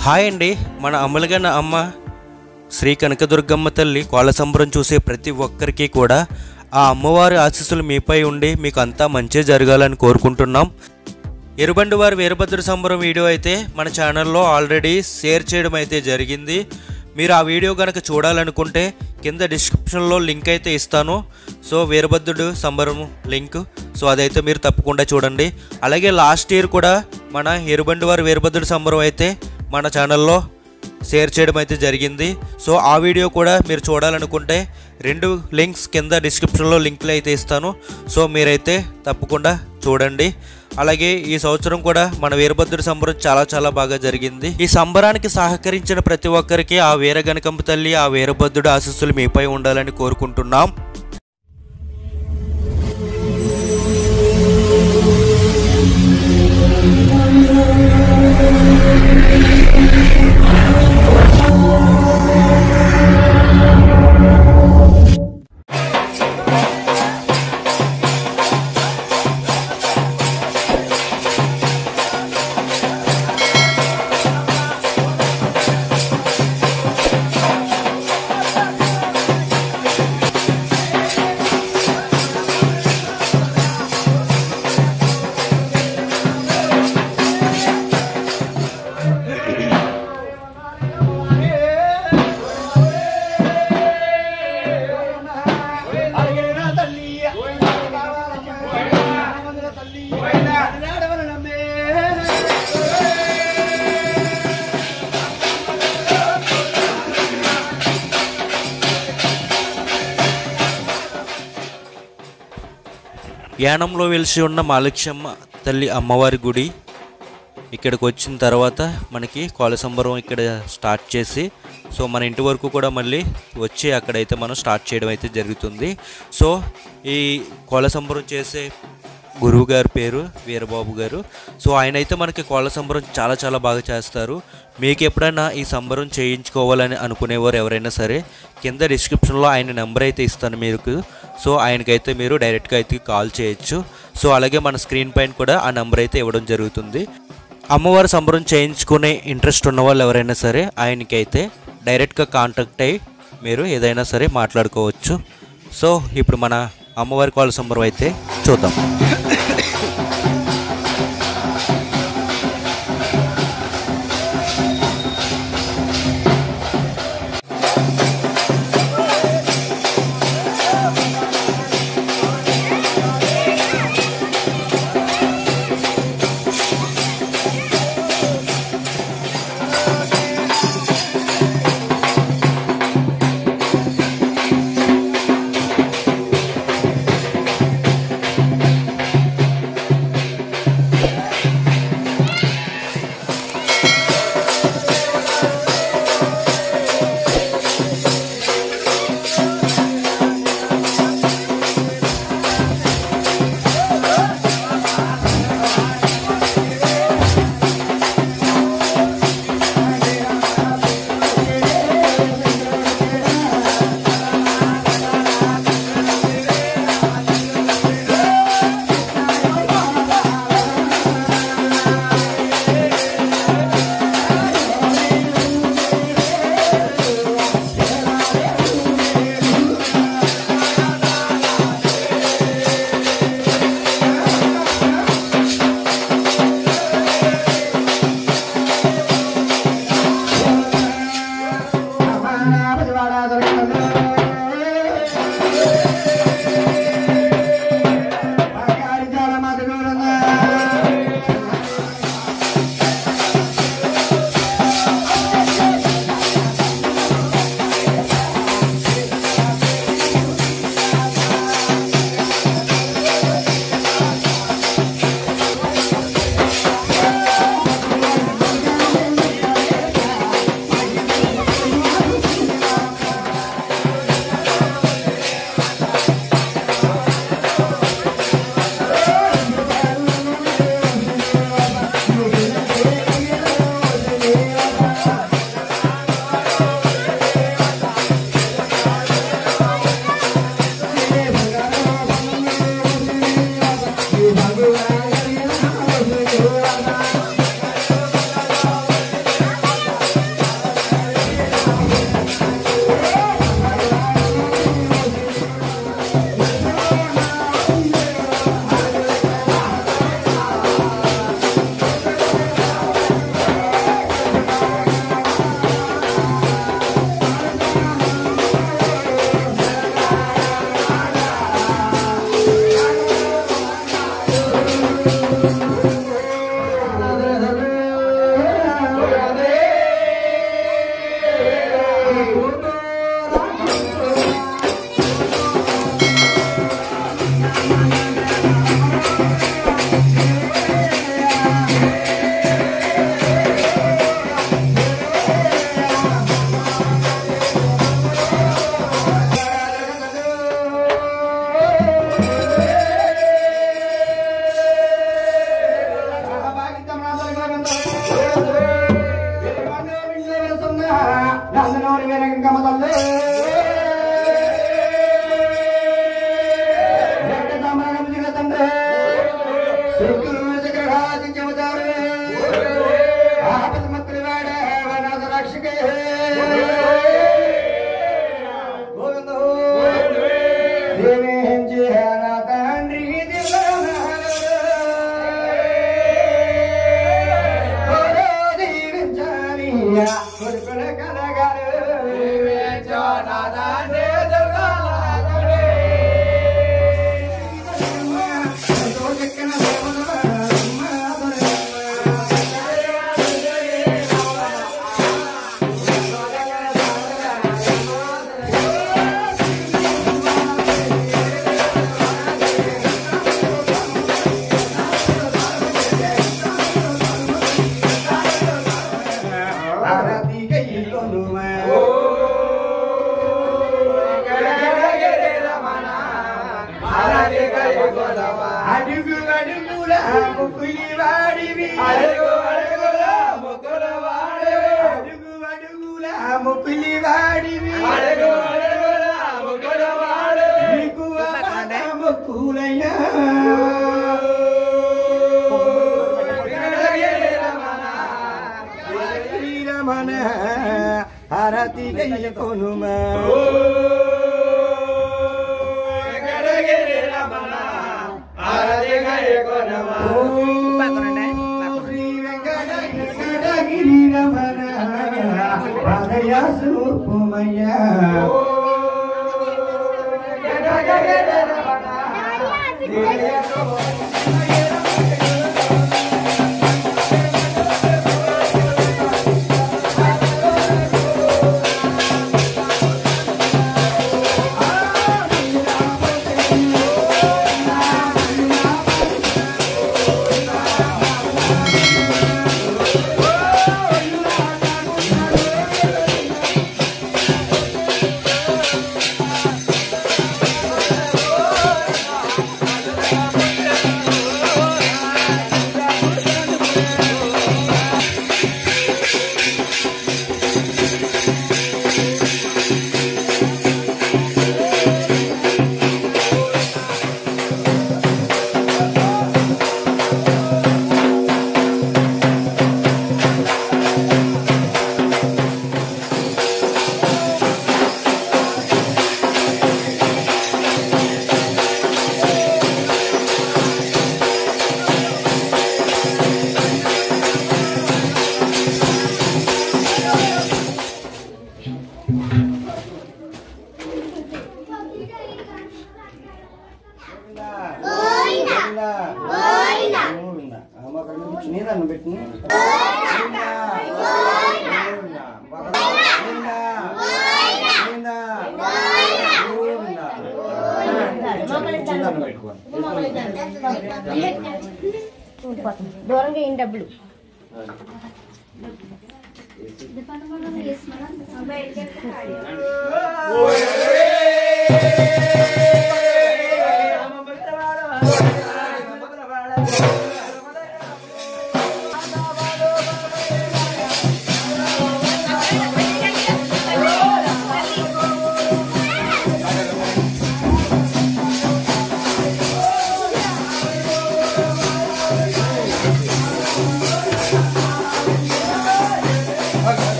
Hi అండి మన అమలుగన్న అమ్మ శ్రీ కనకదుర్గమ్మ తల్లి కోళ్ళ సంబరం చూసే ప్రతి ఒక్కరికి కూడా ఆ అమ్మవారి ఆశీస్సులు మీపై ఉండి మీకు అంతా మంచి జరగాలని కోరుకుంటున్నాం ఎరుబండి వారి వీరభద్ర సంబరం వీడియో అయితే మన ఛానల్లో ఆల్రెడీ షేర్ చేయడం అయితే జరిగింది మీరు ఆ వీడియో కనుక చూడాలనుకుంటే కింద డిస్క్రిప్షన్లో లింక్ అయితే ఇస్తాను సో వీరభద్రుడు సంబరం లింక్ సో అదైతే మీరు తప్పకుండా చూడండి అలాగే లాస్ట్ ఇయర్ కూడా మన ఎరుబండి వారి వీరభద్రుడు సంబరం అయితే మన ఛానల్లో షేర్ చేయడం అయితే జరిగింది సో ఆ వీడియో కూడా మీరు చూడాలనుకుంటే రెండు లింక్స్ కింద డిస్క్రిప్షన్లో లింక్లు అయితే ఇస్తాను సో మీరైతే తప్పకుండా చూడండి అలాగే ఈ సంవత్సరం కూడా మన వీరభద్రుడి సంబరం చాలా చాలా బాగా జరిగింది ఈ సంబరానికి సహకరించిన ప్రతి ఒక్కరికి ఆ వీరగణకంప తల్లి ఆ వీరభద్రుడి ఆశీస్సులు మీపై ఉండాలని కోరుకుంటున్నాం యానంలో వెలిసి ఉన్న మాలక్ష్యమ్మ తల్లి అమ్మవారి గుడి ఇక్కడికి వచ్చిన తర్వాత మనకి కోల సంబరం ఇక్కడ స్టార్ట్ చేసి సో మన ఇంటి వరకు కూడా మళ్ళీ వచ్చి అక్కడైతే మనం స్టార్ట్ చేయడం అయితే జరుగుతుంది సో ఈ కోల సంబరం చేసే గురువు గారి పేరు వీరబాబు గారు సో ఆయన అయితే మనకి కోళ్ళ సంబరం చాలా చాలా బాగా చేస్తారు మీకు ఎప్పుడైనా ఈ సంబరం చేయించుకోవాలని అనుకునేవారు ఎవరైనా సరే కింద డిస్క్రిప్షన్లో ఆయన నెంబర్ అయితే ఇస్తాను మీకు సో ఆయనకైతే మీరు డైరెక్ట్గా అయితే కాల్ చేయొచ్చు సో అలాగే మన స్క్రీన్ పైన కూడా ఆ నెంబర్ అయితే ఇవ్వడం జరుగుతుంది అమ్మవారి సంబరం చేయించుకునే ఇంట్రెస్ట్ ఉన్న వాళ్ళు ఎవరైనా సరే ఆయనకైతే డైరెక్ట్గా కాంటాక్ట్ అయ్యి మీరు ఏదైనా సరే మాట్లాడుకోవచ్చు సో ఇప్పుడు మన అమ్మవారి కోళ్ళ సంబరం అయితే చూద్దాం మహారాజు చెబుతారు ఆపద మక్కులు వాడే వనాథ రక్షకే గోవిందో దేవేంచి నా తండ్రి దీవించాలి కొడుకుల కలగారు అడుగు అడుగుల ముక్కులి వాడివి అడుగు అడుగుల ముక్కుల వాడివి అడుగు అడుగుల ముక్కులి వాడివి అడుగు అడుగుల ముక్కుల వాడివి నీకు ముక్కులయ్యా శ్రీరమణ హారతి గయ్య కొనుమా శ్రీ వెంకటగిరి రమణ పాదయాసూర్పుమయ్యా నీదన్ను పెట్టి దూరంగా ఏం డబ్బులు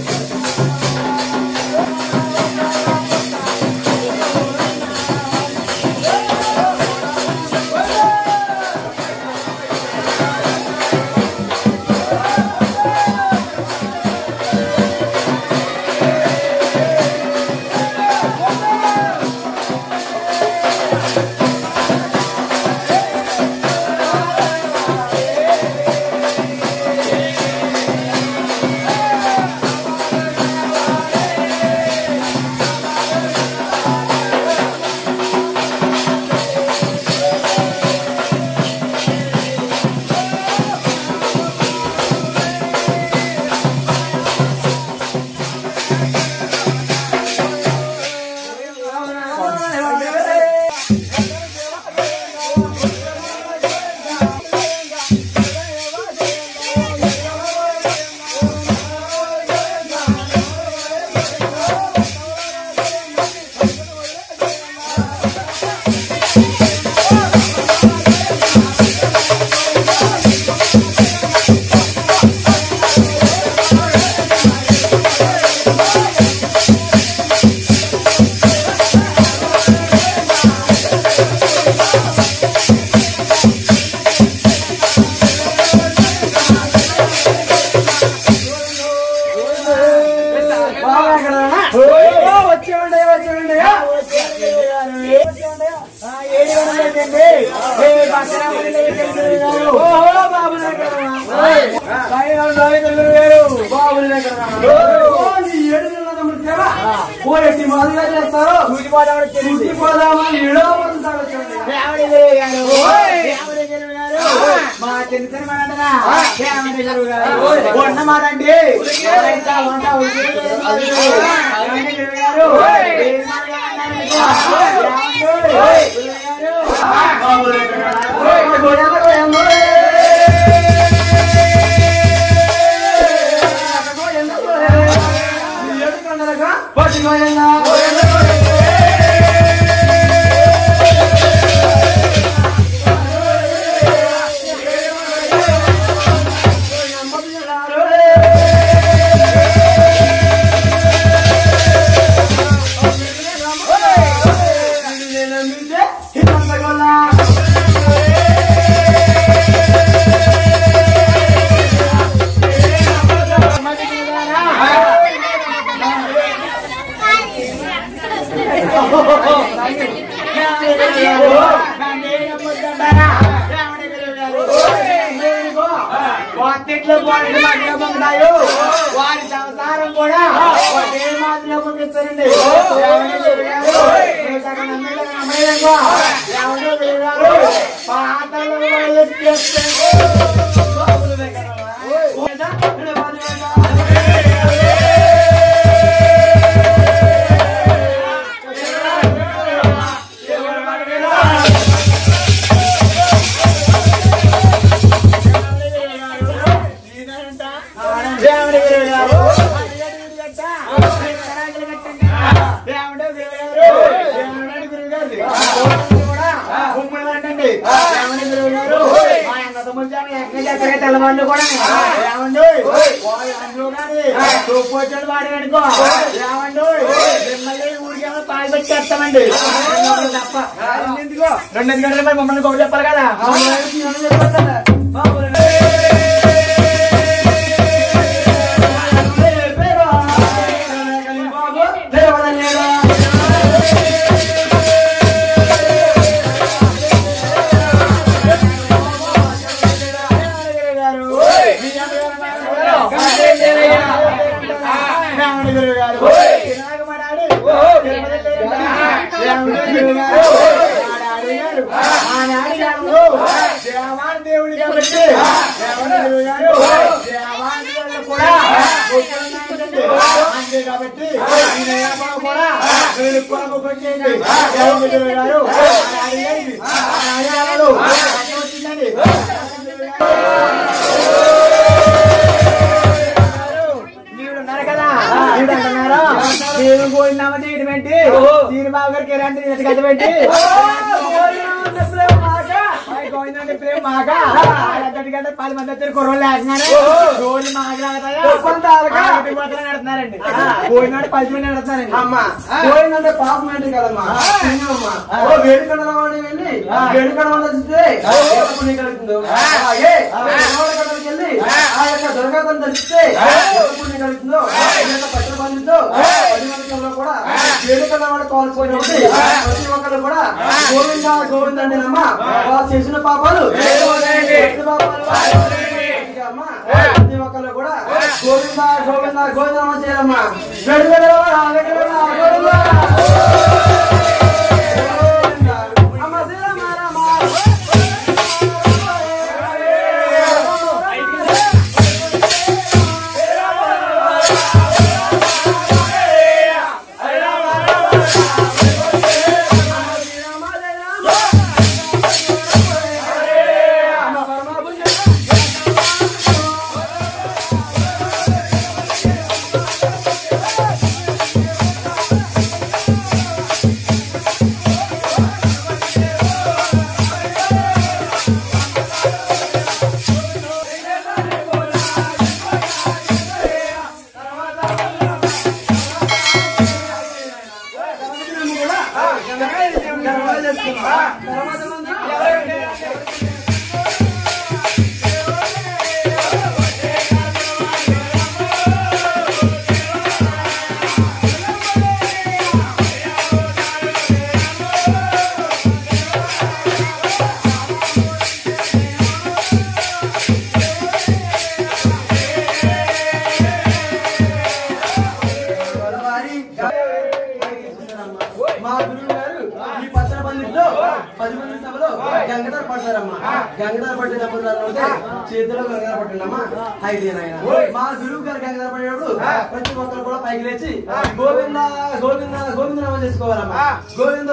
ఆ మా చిన్న వంట మాట అండి వంట వాటిలో వాటి మధ్య ఉంటాయో వారి సంసారం కూడా ఒకే మాదిరిగా పంపిస్తారండి తెల్లవాళ్ళు కూడా ఏమండి అందులో కానీ వచ్చాడు వాడు అనుకో ఏమండి మిమ్మల్ని ఊరికేమో పాలు పెట్టేస్తామండి తప్ప ఎందుకో రెండు గంటల మరి మమ్మల్ని గౌరవ చెప్పాలి కదా దేవుడి కాబట్టి అంతే కాబట్టి కూడా మీరు కొరకు పెట్టేయండి దేవుడి గారు వచ్చిందండి మీరు ఉన్నారు కదా మీరు అంటున్నారా నేను పోయినామంటే ఇటువంటి దీని బాబు గారికి ఎలాంటి గత పెట్టి గోవిందంటే ప్రేమ మాక గంట పది మంది వచ్చారు కుర్రోళ్ళు లేకున్నారు రోజు మాకు నడుతున్నారండి పోయినాడు పది మంది నడుతున్నారండి అమ్మా పోయిందంటే పాపం ఏంటి కదమ్మా చిన్నమ్మా ఓ వేడుకడ వాడి వెళ్ళి వేడుకడ వాడి వస్తే ఏ పుణ్యం కలుగుతుందో అలాగే కడలకి వెళ్ళి ఆ యొక్క దుర్గాతం ధరిస్తే ఎంత పుణ్యం కలుగుతుందో ఈ యొక్క పత్ర బంధుతో పది మందిలో కూడా వేడుకడ వాడు కోల్పోయినప్పుడు ప్రతి ఒక్కరు కూడా గోవింద గోవింద అంటే అమ్మా వాళ్ళు చేసిన పాపాలు ప్రతి పాపాలు ఇంకా అమ్మా, ప్రతి ఒక్కరు కూడా గోవింద గోవింద గోవింద చేయాలమ్మా వేడుకడ వేడుకడ గోవింద అమ్మ శ్రీరామ రామ ఆ గంగధర పడతారమ్మా గంగధర పట్టేటప్పుడు ఉంటే చేతిలో గంగధర పట్టిండమ్మా అయితే నాయన మా గురువు గారు గంగధర పడేటప్పుడు ప్రతి ఒక్కరు కూడా పైకి లేచి గోవింద గోవింద గోవింద నామం చేసుకోవాలమ్మా గోవింద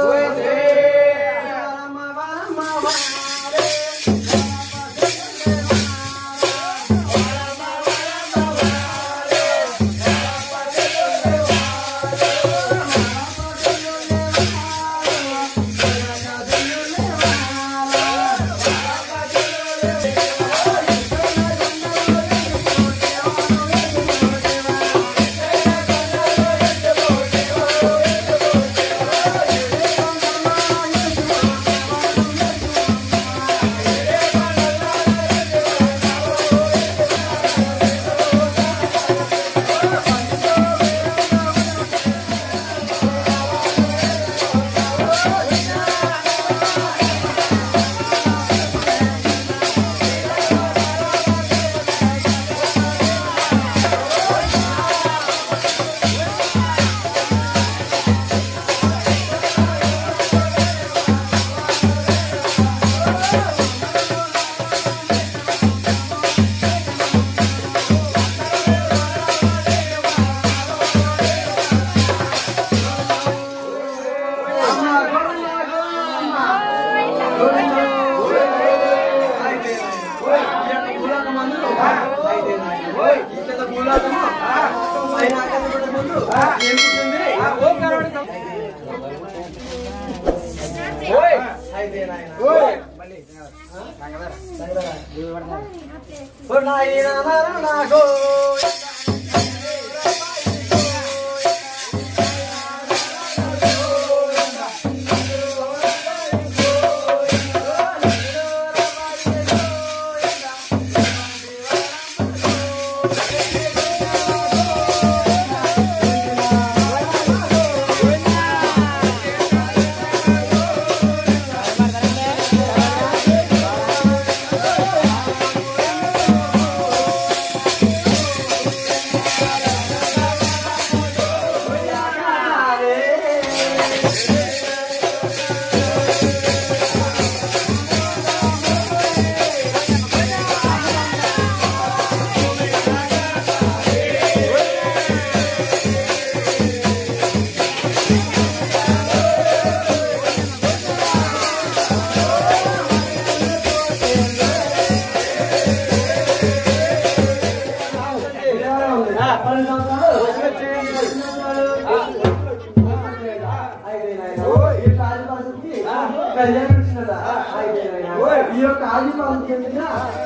ఈ యొక్క ఆదివారం చెందిన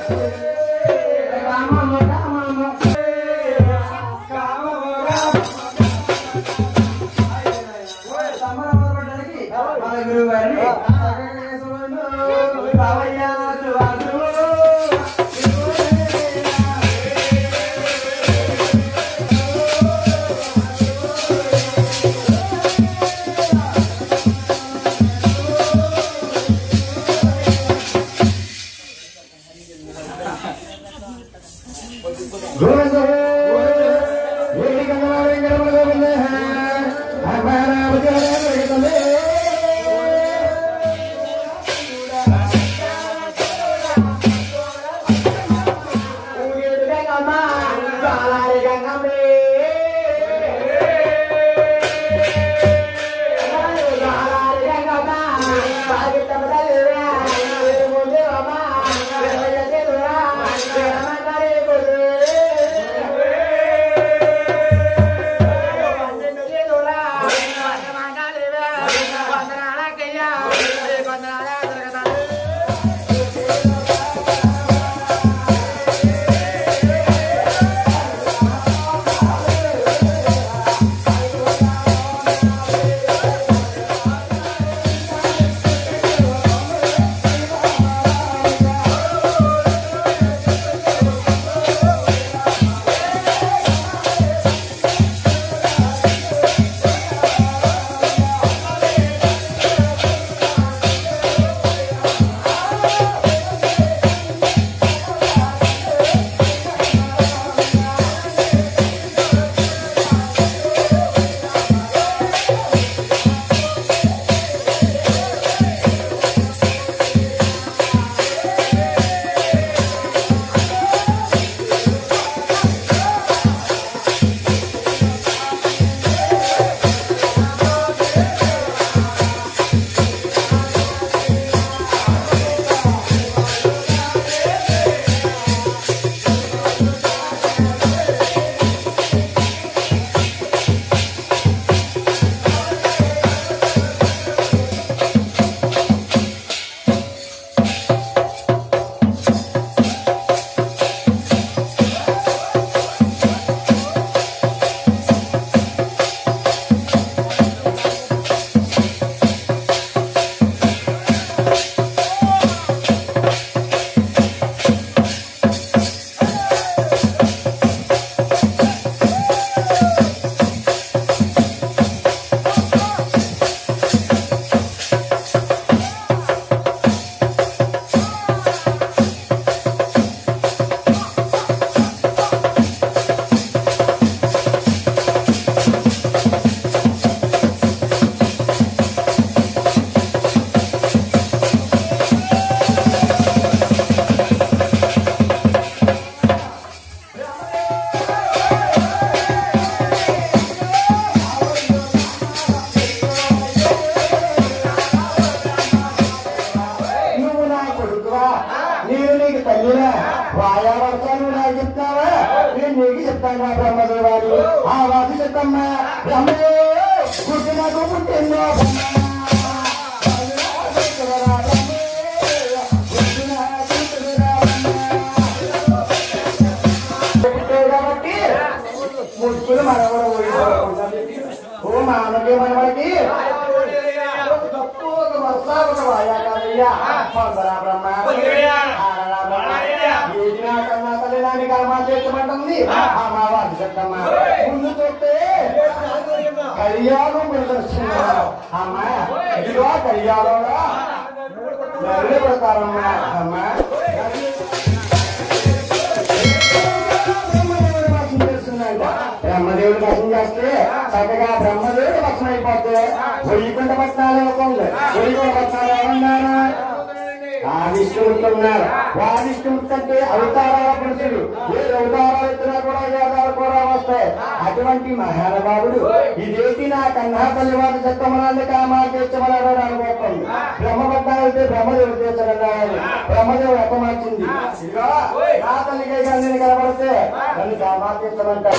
రామమ్మ రామమ్మ సమరపడడానికి మన గురువు గారిని చక్కగా చేసుకోండు. రావయ్య రాజు. ఆ కొడుకువా నేను నీకు తల్లినా వాయా వర్షాలు నాకు చెప్తావా నేను నీకు చెప్తాను రా బ్రహ్మదేవాలు ఆ వాకి చెప్తామ్మా బ్రహ్మే పుట్టినకు పుట్టిందో కాబట్టి ముట్టుకుని మనవడ ఓ మానవే మనవడికి తప్పు ఒక వర్ష ఒక వాయా కాదయ్యా పొందరా బ్రహ్మ ఆడరా బ్రహ్మ ఏది నాకన్నా తల్లి నాని కర్మ చేర్చమంటుంది ఆ మా వారి చెప్తమ్మా ముందు చూస్తే కళ్యాణం ప్రదర్శిస్తున్నారు అమ్మా ఇదిగో కళ్యాణంలో నరుడు పెడతారమ్మా అమ్మా బ్రహ్మదేవుడి భక్షం చేస్తుందంట బ్రహ్మదేవుడి భక్షం చేస్తే చక్కగా బ్రహ్మదేవుడి భక్షం అయిపోతే వైకుంఠ పట్నాలు అవుతుంది వైకుంఠ పట్నాలు ఏమన్నారు ఆ విష్ణుమూర్తి ఉన్నారు ఆ విష్ణుమూర్తి అంటే అవతారాల పురుషుడు ఏ అవతారాలు ఎత్తినా కూడా యోగాలు కూడా వస్తాయి అటువంటి మహానుభావుడు ఇదేంటి నా కన్నా తల్లి వారి చెత్తమనాన్ని కామాలు తీర్చమన్నాడు అని అనుకుంటుంది బ్రహ్మపట్నాలు అయితే బ్రహ్మదేవుడు తీర్చడన్నారు బ్రహ్మదేవుడు ఎక్కమార్చింది ఇదిగో నా తల్లికై కానీ నేను కనబడితే నన్ను కామాలు తీర్చమంటాడు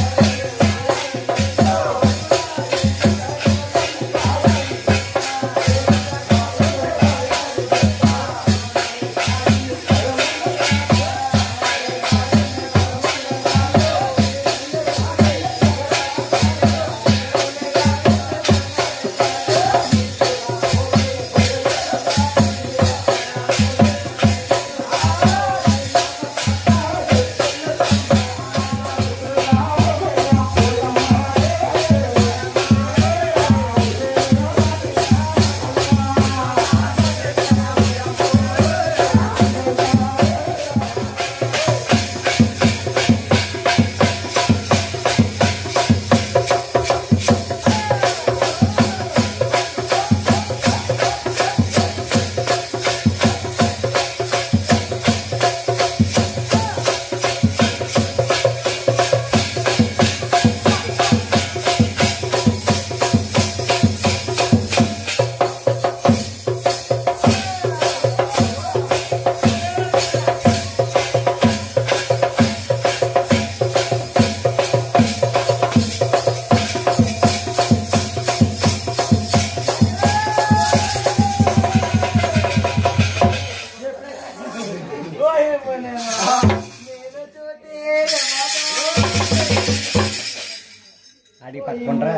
అది పట్టుకుంటారా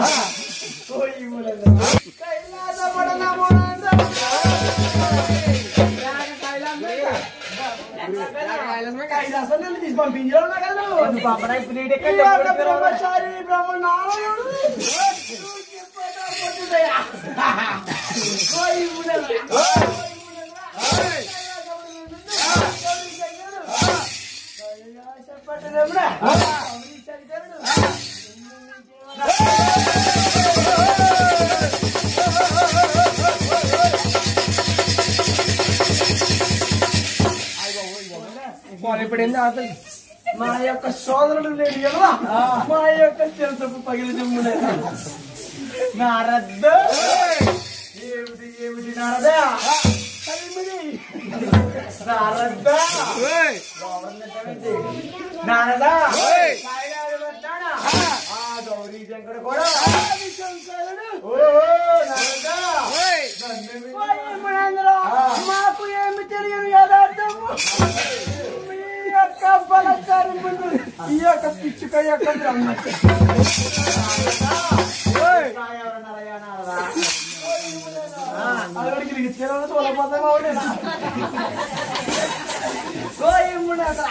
బ్రహ్మచారి బ్రహ్మనారాయణుడు ఇప్పుడు ఏంది ఆతలు మా యొక్క సోదరుడు లేడు కదా మా యొక్క తెలుసు పగిలి దుమ్ములే నారద ఏమిటి ఏమిటి నారద కలిమిడి నారద నారద సాయిగారు వస్తాడా? ఆ గౌరీ శంకరుడు కూడా ఓ నారద మాకు ఏమి తెలియదు యథార్థము మీ యొక్క బలచారి ముందు ఈ యొక్క పిచ్చుక యొక్క బ్రహ్మచారి సాయవర నరయ నారద అక్కడికి నీకు తెలవదు తోలపోతావా ఉండేనా? ఓ ఏముండే అసలు?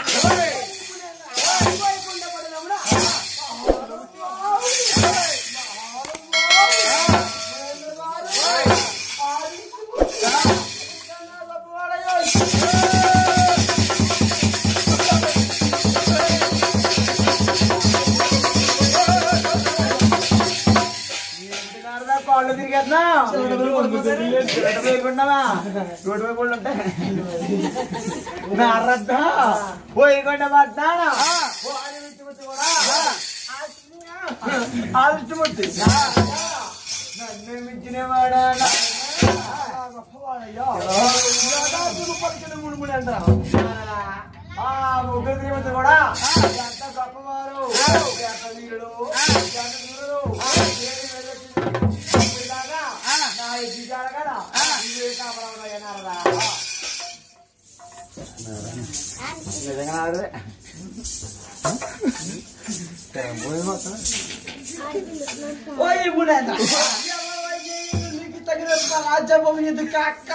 నారద కాళ్ళు తిరిగేస్తున్నా పోయకుండావా రోడ్డు పోయి కూడా ఉంటాయి నారద పోయకుండా పడ్డానా ఆదిష్టమూర్తి నన్ను మించిన వాడా గొప్పవాడయ్యా యాదాద్రి పలికిన ముడుములు అంటారా ఆ ముగ్గురు శ్రీమంతులు కూడా ఎంత గొప్పవారు ఎంత వీరుడు ఎంత వీరుడు ఏమి వెలుగుతుంది? ఇప్పుడుదాకా నా ఈ దిగాల కదా ఇవే కాపరాలు అన్నారా నిజంగా ఆడదే ఓయ్ ముడేంద్ర నీకు తగినంత రాజ్యం ఇది కాక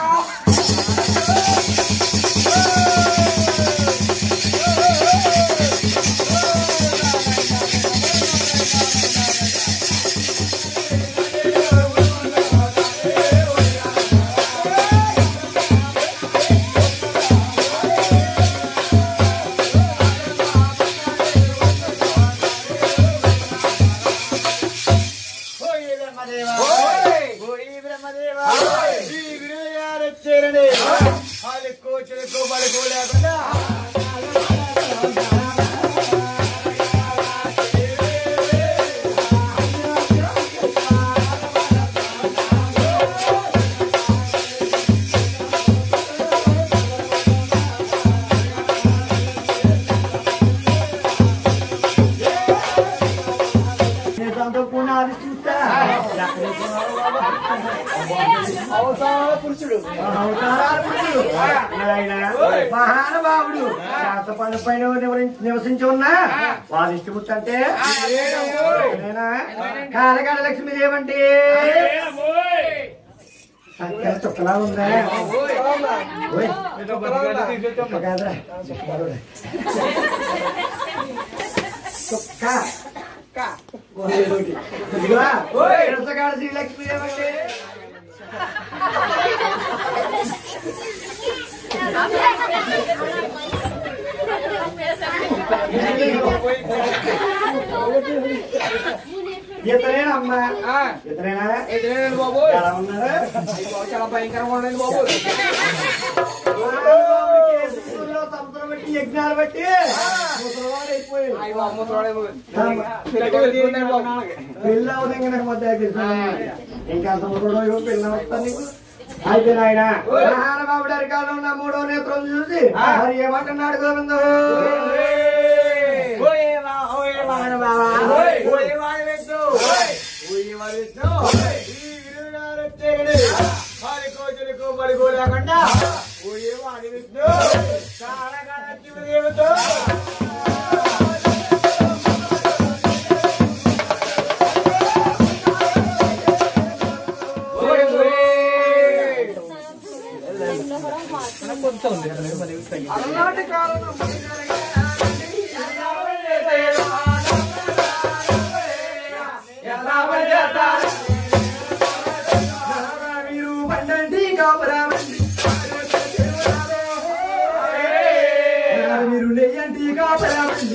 ఓయ్ బ్రహ్మదేవా ఓయ్ బ్రహ్మదేవా ఈ గురువు గారు వచ్చారని వాళ్ళకు చెలకు బలకు లేకుండా పునాది చూస్తా అవతార పురుషుడు అవతార పురుషుడు నాయనా, మహానుభావుడు శాత పని పైన నివరి- నివసించి ఉన్నా వారి ఇష్టముట్టు అంటే కాలకాల లక్ష్మి ఏమంటే సంఖ్యల చుక్కలా ఉందా ఓయ్, చుక్క కాదురా, చుక్క కాదురా. చుక్క ఇదిగో, ఇరసగాడ శ్రీలక్ష్మి ఏమంటే ఇతరేనమ్మా ఇతరేనా ఎలా ఉన్నారు చాలా భయంకరంగా ఉండండి బాబు ఊళ్ళో సంవత్సరం బట్టి యజ్ఞాలు బట్టి ముసలివాడు అయిపోయాడు. అయ్య బాబు ముసలోడే బాబు. తమ- పిల్లకి వెళ్ళిపోతున్నాడు బాబు. పెళ్ళి అవుతుంది నాకు మధ్య ఇంకా సంవత్సరం పెళ్ళి అవుతాను నీకు అయితే నాయన మహానుభావుడు అరికాలో ఉన్న మూడో నేత్రం చూసి మరి ఏమంటున్నాడు గోవిందు ఓయేవా, ఓయే మహానుభావా, ఓయే వాడి విష్ణు, ఓయే వాడి విష్ణు, ఈ విరుగారు వచ్చేగడి, వాడి కోచులకు బడుగు లేకుండా ఓయే వాడి విష్ణు, కాళకాల శివదేవుతో ఓయ్ ఓయ్. అలనాటి కాలంలో మీరు పండండి కాపరామండి మీరు నెయ్యండి కాపరామండి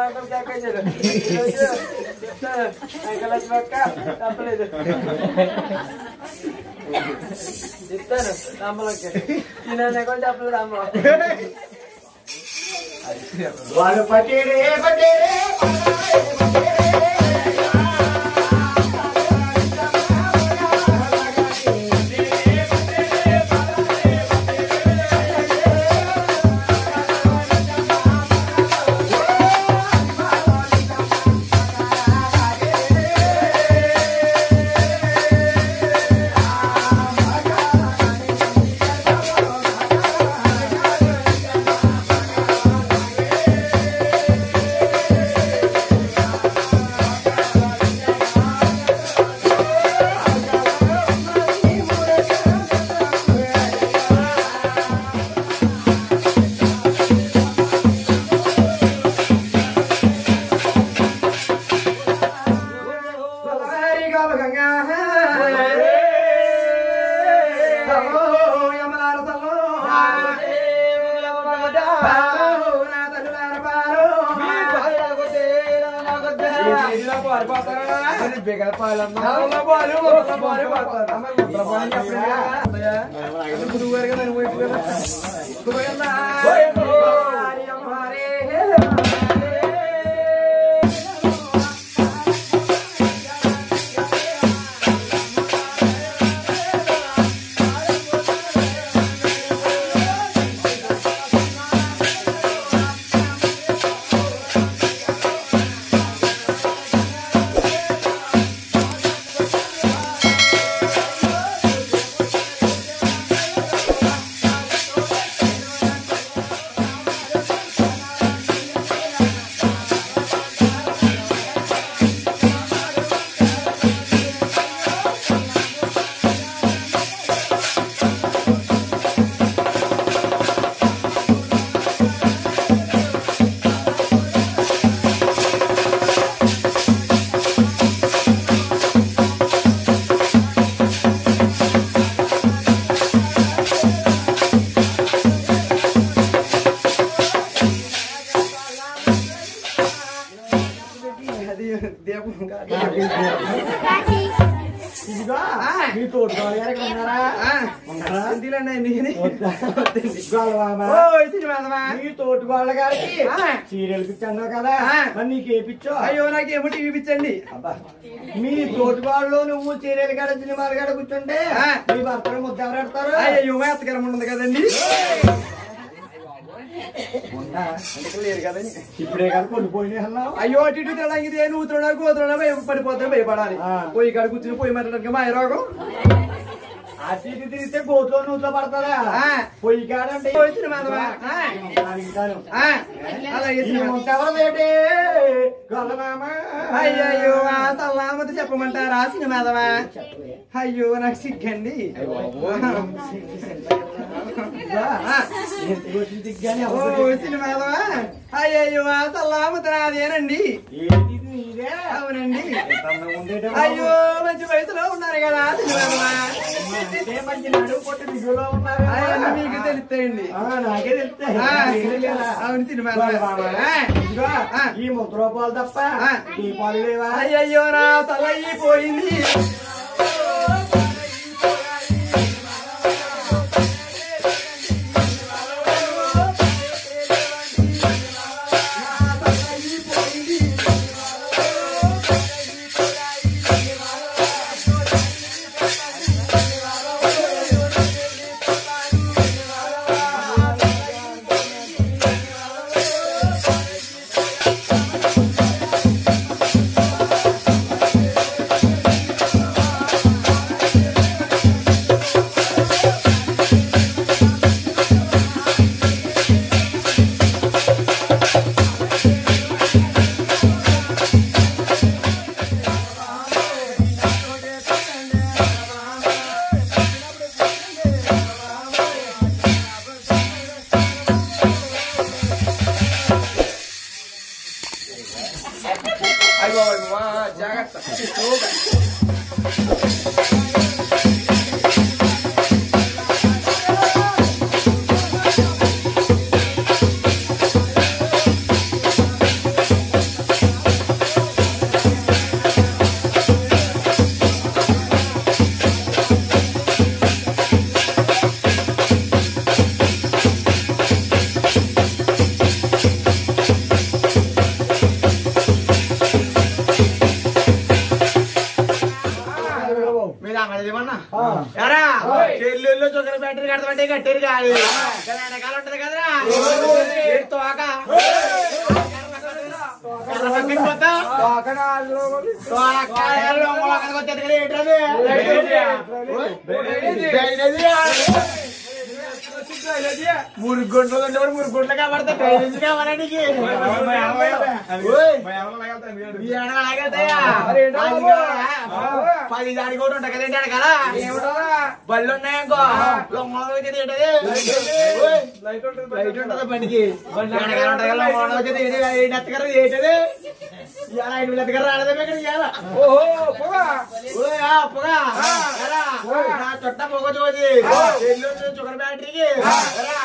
మాటలు కేకేశారు. ఈరోజు చెప్తాను. వెంకటలక్ష్మి అక్క తప్పలేదు. చెప్తాను అమ్మలకి తినే కూడా చెప్పలేదు అమ్మ వాళ్ళు పట్టేరే పట్టేరే గోదావరి గోపగంగా. సల్లో యమలాల సల్లో. పాలు నా తల్లులార పాలు. ఈ చేతిలో పాలు పోతారా? నల్ల పాలు, ముద్ద పాలు పోతారు. అమ్మ, ముద్ద పాలు చెప్పలేదు కదా? అమ్మయ్య. అది గురువు గారు కదా, నువ్వు వైపు కదా. గోవిందా. హరి అమ్మ హరి. అది దీపం కాదు. ఇదిగో మీ తోటకాలు గారు ఇక్కడ ఉన్నారా ఆ, ఎందుకులేండి ఆయన నేనే. గొల్లవామా. ఓ, ఇచ్చింది మేడమా. మీ తోటకాళ్ళ గారికి ఆ. సీరియల్ పిచ్చాను కదా ఆ. మరి నీకు ఏపిచ్చో అయ్యో నాకేమో టీవీ పిచ్చండి అబ్బా. మీ తోటివాళ్ళు నువ్వు సీరియల్ కాడ సినిమాలు కాడ కూర్చుంటే ఆ. మీ భర్తలు ముద్ద ఎవరు పెడతారు అయ్యో మా అత్తగారం ఉండదు కదండి ఉందా? అందుకే లేరు కదండి ఇప్పుడే కదా కొనిపోయినాయి అన్నావు అయ్యో అటు ఇటు తినడానికి ఇదే నూతున్నా కూతురున్నా పడిపోతాం భయపడాలి ఆ. పోయి కాడ కూర్చుని పోయి మాట్లాడడానికి మా రోగం అటు ఇటు తిరిగితే గోతులో నూతులో పడతారా ఆ. పొయ్యి కాడంటే ఓ, ఇచ్చిన మాధవా. ఆ. దానికి తాను. ఆ, అలాగే ఈ ముద్ద ఎవరు వేటి? గొల్లమామ. అయ్యో ఆ సల్లామత చెప్పమంటారా సినిమాదవా అయ్యో నాకు సిగ్గండి ఇదిగో, ఎందుకు వచ్చింది దిగ్గాని ఓ ఎవరు సినిమాదవా అయ్యో ఆ సల్లామత నాదేనండి ఏంటి ఇది నీదే? అవునండి ఎంత అందంగా ఉండేటప్పుడు. అయ్యో మంచి వయసులో ఉన్నారు కదా సినిమాదవా అంటే మంచి నడుము పొట్టి దిగులో ఉన్నారు అవన్నీ మీకు తెలుస్తాయండి ఆ, నాకే తెలుస్తాయి. ఆ, నీకే లేదా? అవును సినిమా గొల్లమామ. ఆ. ఇదిగో, ఆ. ఈ ముద్ద రూపాయలు తప్ప ఆ. దీపాలు లేవా అయ్యయ్యో నా తల పోయింది అయ్యో జాగ్రత్త ఎరా చెల్లెళ్ళు చుక్కల బ్యాటరీ కడతామంటే కట్టేది కాదు కానీ వెనకాల ఉంటది కదరా ఏడు తోక కర్ర పక్కకి పోతా తోక లొంగ లొంగకి వచ్చేది కదా ఏంటది? డ్రైనేజీ. మురుగుంటలు ఉంటే కూడా మురుగుంటలు కాబడతా డ్రైనేజీ కావాలా నీకు ఓయ్. ఈ ఏడ అలాగేదయ్యా? అది కాదా? పది దానికి కూడా ఉంటాయి కదండి వెనకాల బళ్ళు ఉన్నాయనుకో లొంగలో వచ్చేది ఏంటది ఓయ్. లైట్ ఉంటది బండికి వెనకాల ఉంటది కదా లొంగలో వచ్చేది ఏంటి ఏంటి ఎత్తగారు ఏంటది ఇవాళ ఐదు వేల ఎత్తగారు రాలేదే ఇక్కడ ఇవాళ ఓయ్, ఆ, పొగ. ఎరా, నా చుట్ట పొగ చూసి ఎల్లు చుగర్ బ్యాటరీకి ఎరా,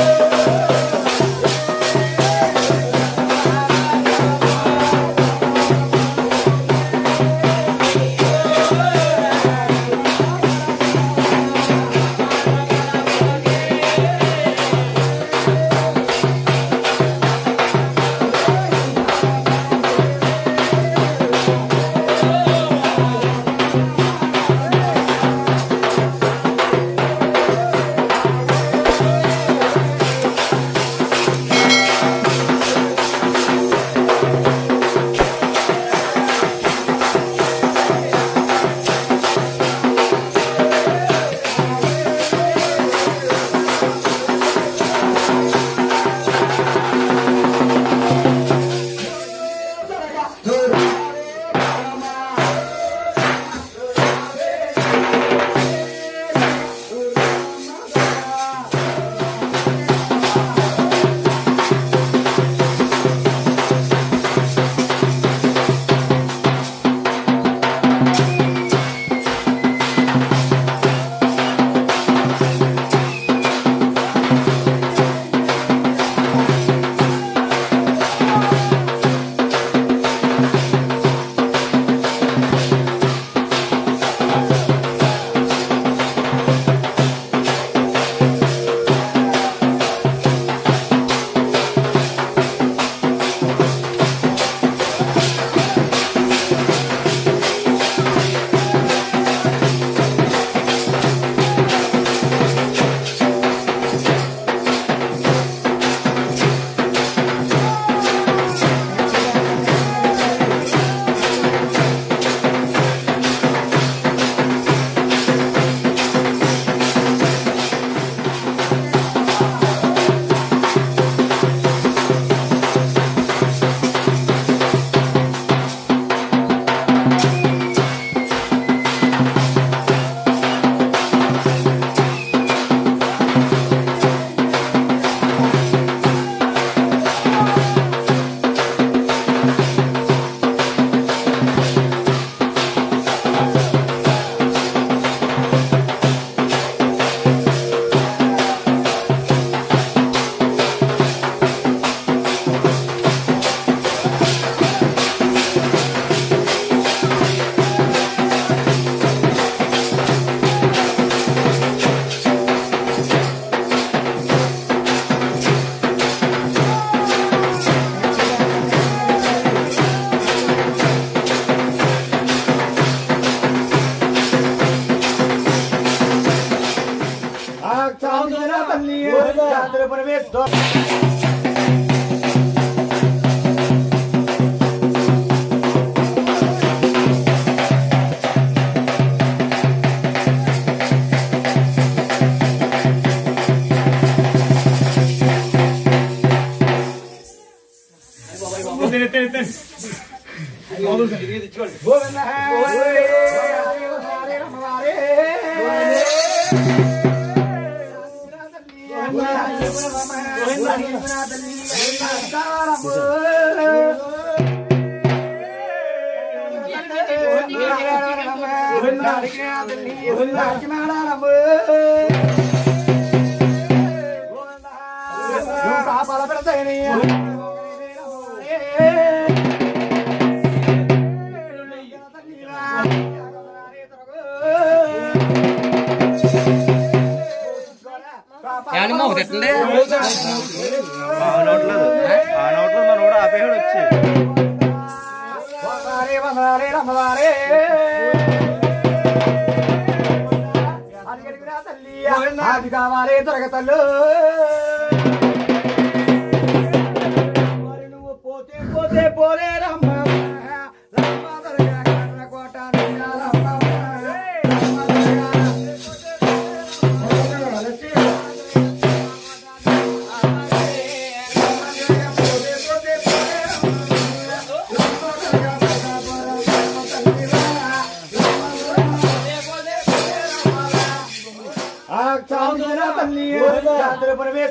ఆ ఆనవట్లేదు ఆనవట్లేదు మన కూడా ఆపేవాడు వచ్చి అది కావాలి దొరకతల్లు మరి నువ్వు పోతే పోతే పోలే రమ్మ రమ్మ దొరక కర్ర కోట నిన్న రమ్మ రమ్మ ఆ చాందిన తల్లి జాతర పరమే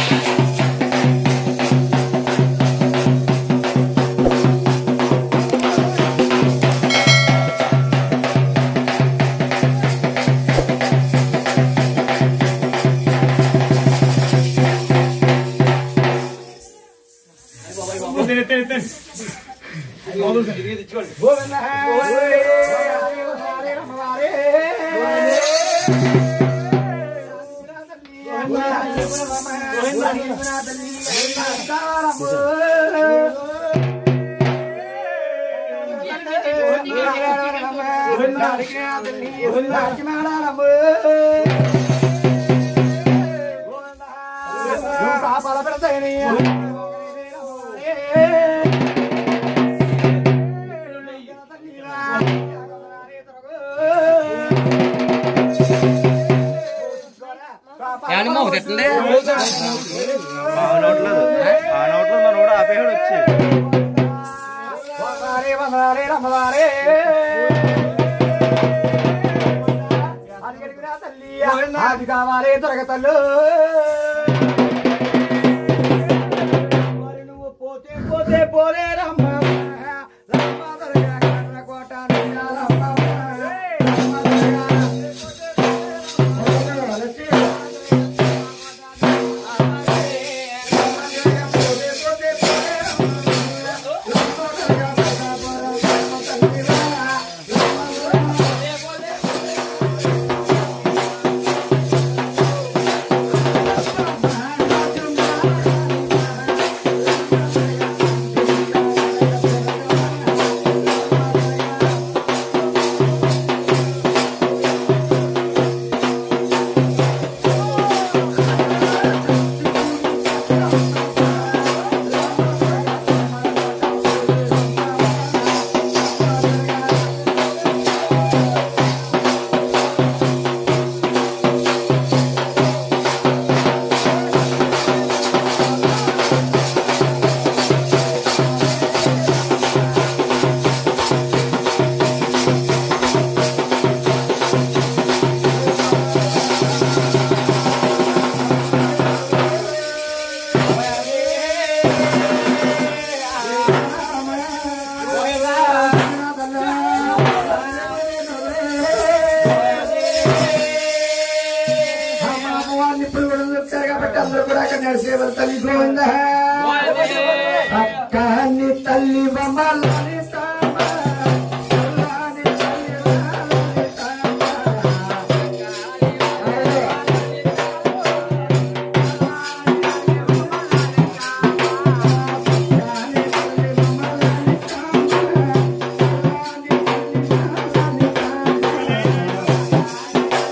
పాపాల పెడతాయని ఆనవట్లేదు ఆనవట్లేదు మన కూడా ఆపేవాడు వచ్చి వందనాలే వందనాలే రమ్మదాలే అడిగడిగినా తల్లి అది కావాలి దొరకతల్లు మరి నువ్వు పోతే పోతే పోలే రమ్మ రమ్మ దొరక కర్ర కోట నిన్న రమ్మ రమ్మ ఇప్పుడు కూడా చెప్తారు కాబట్టి అందరూ కూడా అక్కడ నడిచే తల్లి గోవిందా అక్కని తల్లి బొమ్మలని తామ, తల్లాని తల్లి బొమ్మలని తామ. అక్కని తల్లి బొమ్మలని తామ, తల్లాని తల్లి బొమ్మలని తామ.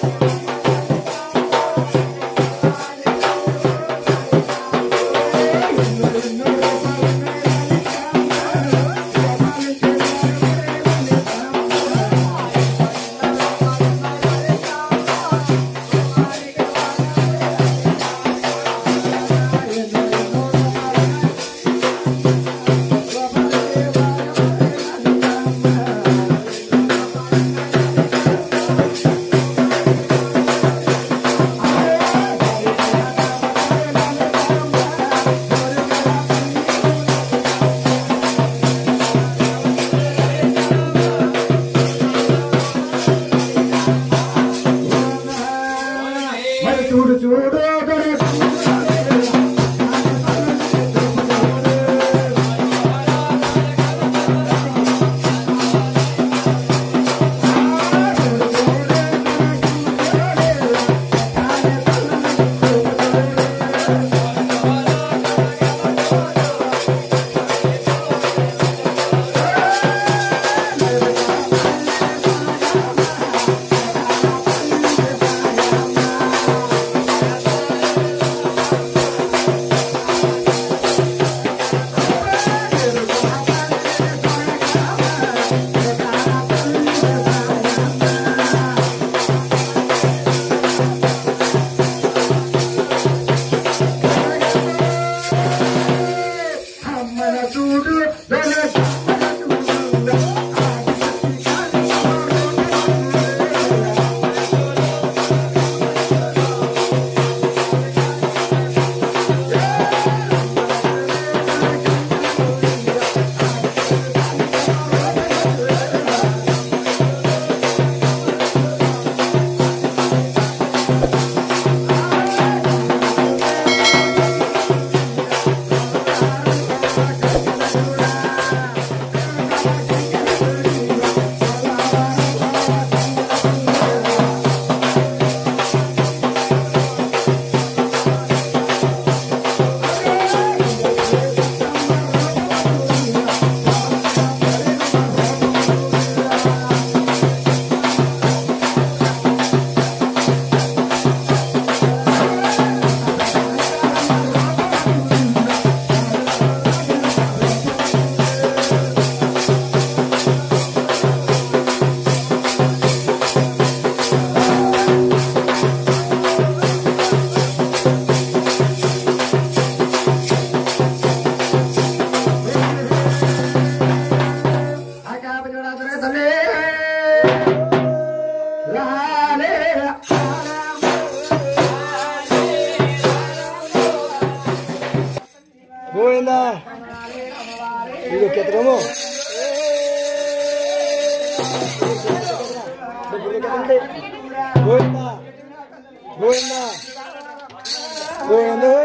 ఎత్తుకోము గోవిందా గోవిందా గోవిందా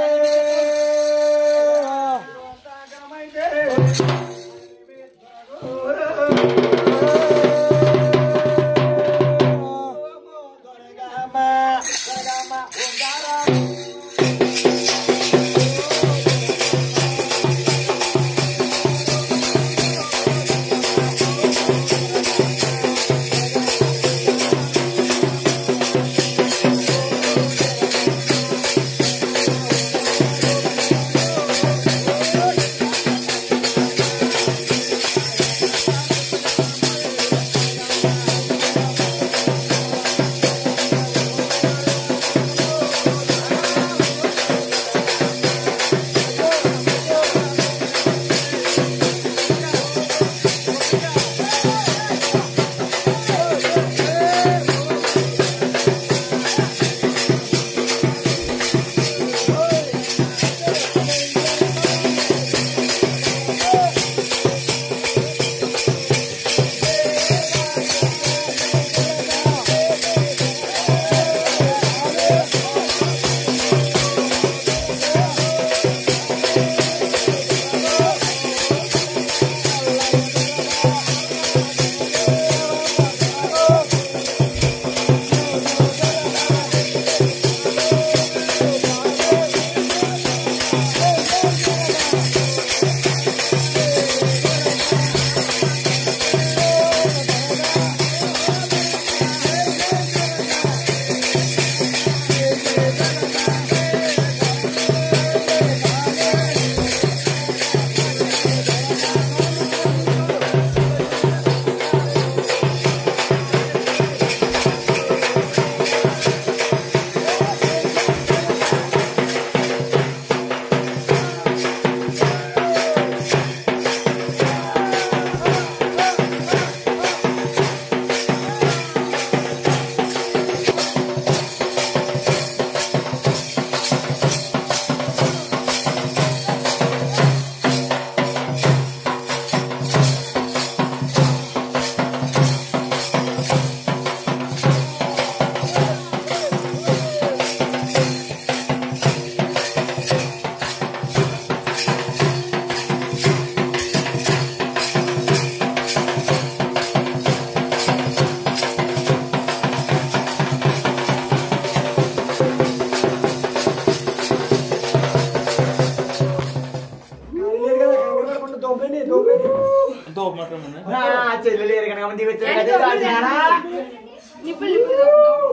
చెల్లెలు ఎరగనగా మంది వచ్చారు కదా రాజారా నిప్పులు నిప్పులు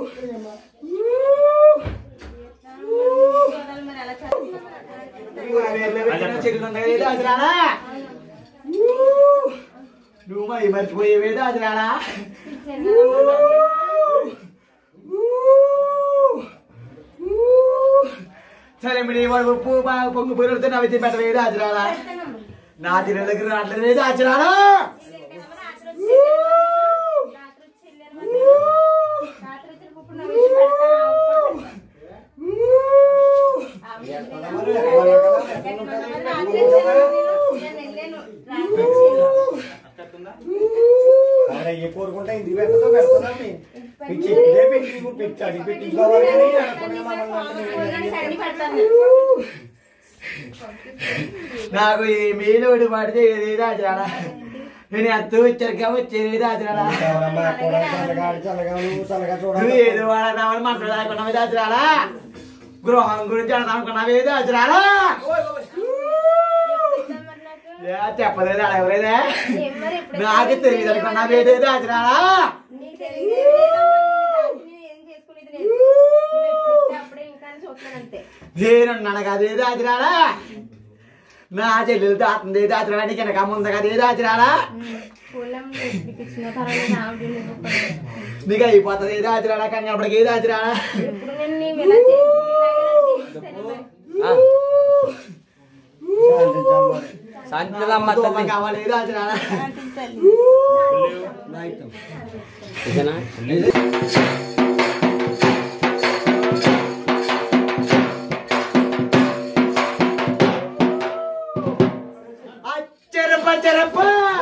మరి అలా చెల్లెలు ఉంది కదా రాజరారా నువ్వు మరి మర్చిపోయేవేదో రాజరారా సరే మరి వాడు ఉప్పు బాగా పొంగు పొరులతో నవ్వి పెట్టవేదో రాజరారా నా తిన దగ్గర రావట్లేదు రాజరారా ఏ కోరుకుంటా ఇంటికి పెట్టతో పెడతాను మీకు చెప్పిదే పెట్టి పెట్టి అడిగి పెట్టి ఇంకోవాలి కానీ అనుకునే మమ్మల్ని నాకు ఈ మీలోడు పడితే ఏది రాజరాడా నేను ఎంతో వచ్చారుగా వచ్చేది రాజరాడా ఎవరమ్మా కూడా చల్లగా చల్లగా నువ్వు చల్లగా నువ్వు చూడాలి ఏదో వాడదామని మాట్లాడాలనుకున్నావు రాజరాడా గృహం గురించి అడదామనుకున్నావు ఏదో రాజరాడా చెప్పలేదు అడగలేదే నాకు తెలియదు అనుకున్నావు ఏదో రాజరాడా నేనున్నాను కదే రాజరాడా నా చెల్లెలు దాతుంది రాజరాడా నీకు వెనక ముందు కదే రాజరాడా నీకు అయిపోతుంది రాజరాడా కంగపడికి రాజరాడా ఇప్పుడు నేను నీవు ఎలా శాంతిలమ్మ తల్లి కావాలి రాజరాడా ఇదేనా అచ్చరప అచ్చరప్ప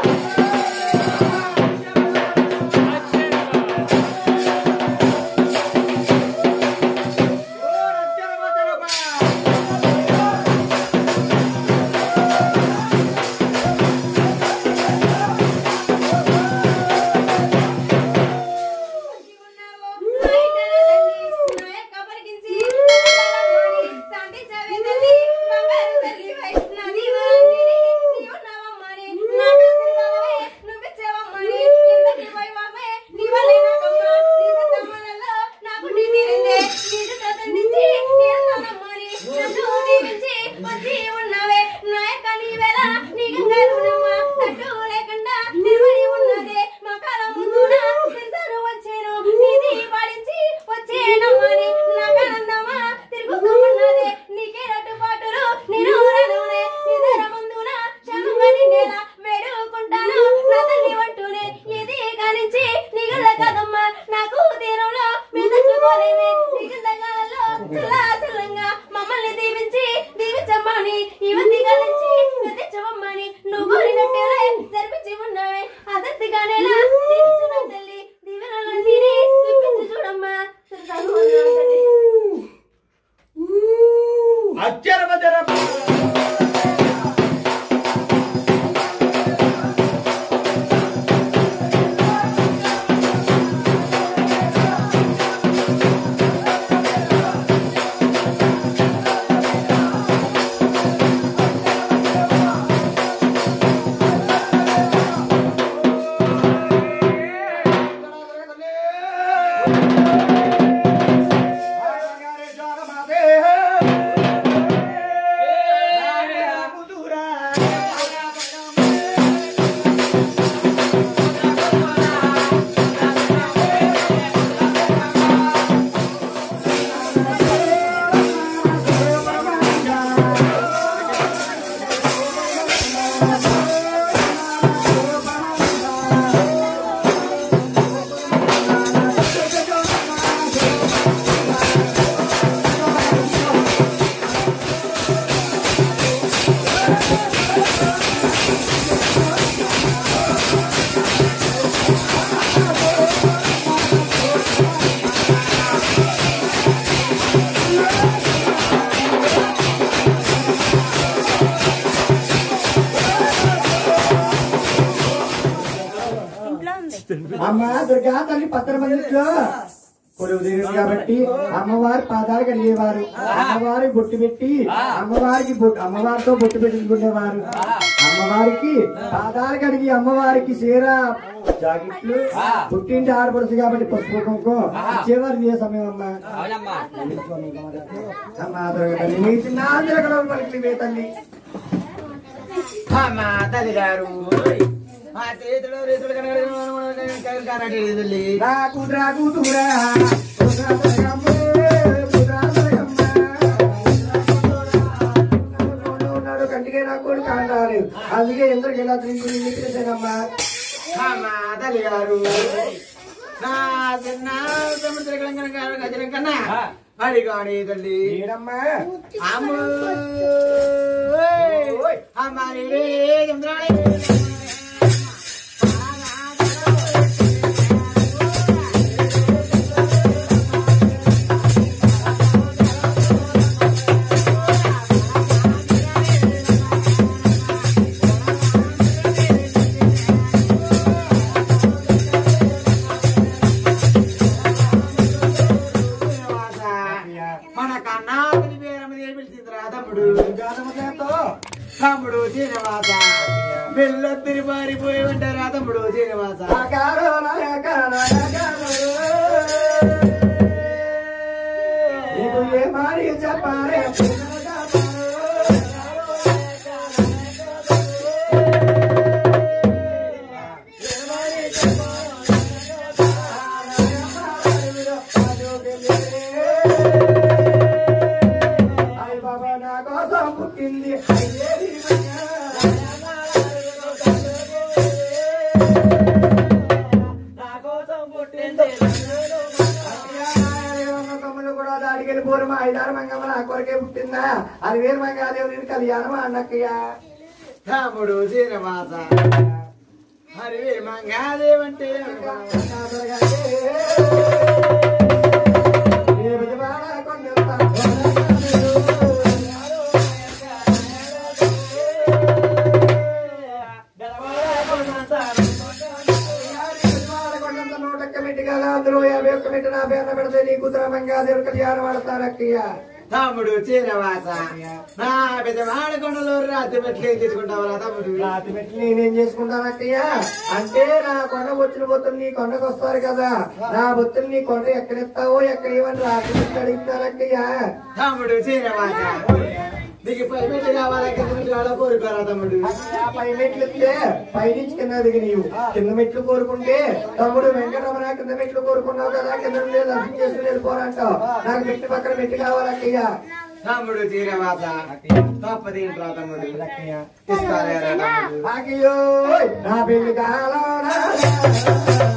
వచ్చి ఉన్నవే నాయక నీవేళ నీకు కరుణమ్మా తట్టు లేకుండా నిలబడి ఉన్నదే మా కళ ముందున నిరసన వచ్చేను నీది పాలించి వచ్చేనమ్మని నాకనందమా తిరుగుతూ ఉన్నదే నీకే రట్టుబాటులు నేను రనునే నిదర ముందున క్షణంగని నేల వేడుకుంటాను నా తల్లి వంటూనే ఇది కానించి నిగల కదమ్మా నాకు తీరంలో మీ తట్టుకోలేవి నిగందగాలలో చల్లా చల్లంగా మమ్మల్ని దీవించి దీవించమ్మని ఇవన్నీ కలించి తెచ్చవమ్మని నువ్వు కోరినట్టేలే జరిపించి ఉన్నవే అదత్తిగానేలా దీవించు నా తల్లి దీవెనలన్నీ ఇప్పించి చూడమ్మా తిరుగుతాను అన్నా తల్లి అచ్చరపచ్చరప్ప అమ్మ దుర్గా తల్లి పత్ర మందిలో కొడుకు తిరిగి కాబట్టి అమ్మవారి పాదాలు కడిగేవారు అమ్మవారి బొట్టు పెట్టి అమ్మవారికి బొట్టు అమ్మవారితో బొట్టు పెట్టుకునేవారు అమ్మవారికి పాదాలు కడిగి అమ్మవారికి చీర జాకెట్లు పుట్టింటి ఆడపడుచు కాబట్టి పసుపు కుంకుమ ఇచ్చేవారు ఏ సమయం అమ్మ అమ్మ దుర్గా తల్లి నీ చిన్న ఆంధ్రగడ పలికి తల్లి అమ్మ తల్లి గారు ఆ చేతిలో రేతులు కనగడి రాకు రాకు దూరా పుత్రాసరగమ్మ, పుత్రాసరగమ్మ. ఉన్నాడు కంటికే నాకు కూడా కాండాలి అందుకే ఎందుకు ఇలా తిరిగి నిలిపేశానమ్మా అమ్మా తల్లి గారు నా చిన్న సముద్ర గజలం కన్నా అడిగాడి తల్లి ఏడమ్మా అమ్మ అమ్మ మన కన్నా పేరమ్మ పిలిచిందిరా తమ్ముడు తమ్ముడు శ్రీనివాస వెళ్ళొత్తిరి పారిపోయి ఉంటారా తమ్ముడు శ్రీనివాస నీకు ఏ మారి చెప్పాలి అయ్య బాబా నా కోసం పుట్టింది అయ్యేది నా కోసం పుట్టింది కమ్ములు కూడా దాడికి వెళ్ళిపోరు మా ఐదారు మంగమ్మ నా కొరకే పుట్టిందా అది వేరు మంగాదేవి కళ్యాణం అన్నక్కయ్య తమ్ముడు శ్రీనివాస హరి మంగాదేవంటే తమ్ముడు శ్రీనివాస నా పెద్ద వాడకొండలో రాత్రి పెట్టి తీసుకుంటావా తమ్ముడు రాతి పెట్టి నేనేం చేసుకుంటాను అక్కయ్య అంటే నా కొండ బొచ్చులు బొత్తులు నీ కొండకు వస్తారు కదా నా బొత్తులు నీ కొండ ఎక్కడెత్తావో ఎక్కడ ఇవ్వని రాత్రి పెట్టి అడుగుతారు అక్కయ్య తమ్ముడు శ్రీనివాస నీకు పై మెట్లు కావాలా కింద మెట్లు కావాలా కోరుకోరా తమ్ముడు ఆ పై మెట్లు ఎత్తే పైనుంచి కింద దిగి నీవు కింద మెట్లు కోరుకుంటే తమ్ముడు వెంకటరమణ కింద మెట్లు కోరుకున్నావు కదా కింద నుండి దర్శనం చేసుకుని వెళ్ళిపోరంటావు నాకు మెట్టు పక్కన మెట్టు కావాలి అక్కయ్య తమ్ముడు శ్రీనివాస తప్పదేంట్రా తమ్ముడు ఇస్తారా తమ్ముడు అయ్యో నా పెళ్లి కాలం